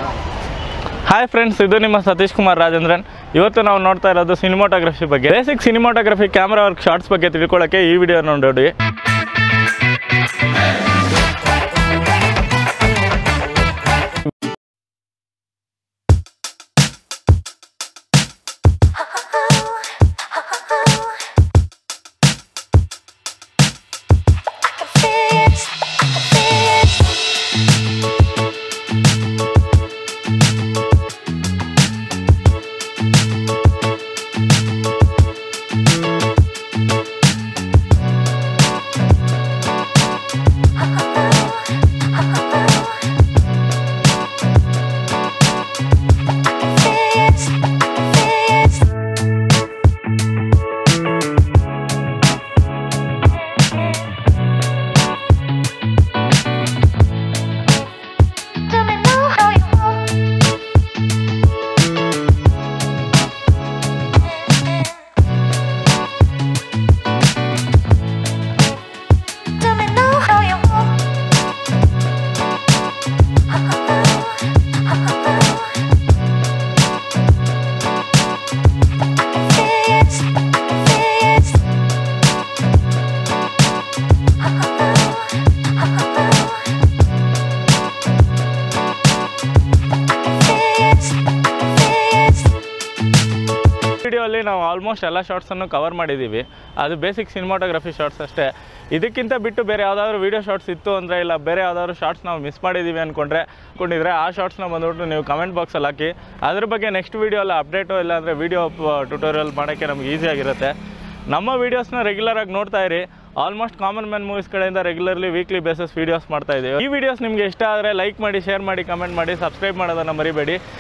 Hi friends ಇದು ನಿಮ್ಮ ಸತೀಶ್ ಕುಮಾರ್ ರಾಜೇಂದ್ರನ್ ಇವತ್ತು ನಾವು ನೋಡ್ತಾ ಇರೋದು ಸಿನಿಮಾಟೋಗ್ರಫಿ ಬಗ್ಗೆ basic cinematography camera work shorts ಬಗ್ಗೆ ತಿಳ್ಕೊಳ್ಳೋಕ್ಕೆ ಈ ವಿಡಿಯೋ ನೋಡಿ Tell me now how you want. Tell me now how you want. Fits, fits. Fits, fits. ವಿಡಿಯೋಲ್ಲಿ ನಾವು ಆಲ್ಮೋಸ್ಟ್ ಎಲ್ಲ ಶಾರ್ಟ್ಸನ್ನು ಕವರ್ ಮಾಡಿದ್ದೀವಿ ಅದು ಬೇಸಿಕ್ ಸಿನಿಮಾಟೋಗ್ರಫಿ ಶಾರ್ಟ್ಸ್ ಅಷ್ಟೇ ಇದಕ್ಕಿಂತ ಬಿಟ್ಟು ಬೇರೆ ಯಾವುದಾದ್ರು ವೀಡಿಯೋ ಶಾರ್ಟ್ಸ್ ಇತ್ತು ಅಂದರೆ ಇಲ್ಲ ಬೇರೆ ಯಾವುದಾದ್ರು ಶಾರ್ಟ್ಸ್ ನಾವು ಮಿಸ್ ಮಾಡಿದ್ದೀವಿ ಅಂದ್ಕೊಂಡ್ರೆ ಅಂದ್ಕೊಂಡಿದ್ರೆ ಆ ಶಾರ್ಟ್ಸ್ನ ಬಂದ್ಬಿಟ್ಟು ನೀವು ಕಮೆಂಟ್ ಬಾಕ್ಸಲ್ಲಿ ಹಾಕಿ ಅದ್ರ ಬಗ್ಗೆ ನೆಕ್ಸ್ಟ್ ವೀಡಿಯೋಲ್ಲಿ ಅಪ್ಡೇಟು ಇಲ್ಲ ಅಂದರೆ ವೀಡಿಯೋ ಟ್ಯುಟೋರಿಯಲ್ ಮಾಡೋಕ್ಕೆ ನಮ್ಗೆ ಈಸಿಯಾಗಿರುತ್ತೆ ನಮ್ಮ ವೀಡಿಯೋಸ್ನ ರೆಗ್ಯುಲರ್ ಆಗಿ ನೋಡ್ತಾ ಇರಿ ಆಲ್ಮೋಸ್ಟ್ ಕಾಮನ್ ಮ್ಯಾನ್ ಮೂವೀಸ್ ಕಡೆಯಿಂದ ರೆಗ್ಯುಲರ್ಲಿ ವೀಕ್ಲಿ ಬೇಸಿಸ್ ವೀಡಿಯೋಸ್ ಮಾಡ್ತಾ ಇದ್ದೀವಿ ಈ ವಿಡಿಯೋಸ್ ನಿಮಗೆ ಇಷ್ಟ ಆದರೆ ಲೈಕ್ ಮಾಡಿ ಶೇರ್ ಮಾಡಿ ಕಮೆಂಟ್ ಮಾಡಿ ಸಬ್ಸ್ಕ್ರೈಬ್ ಮಾಡೋದನ್ನು ಮರಿಬೇಡಿ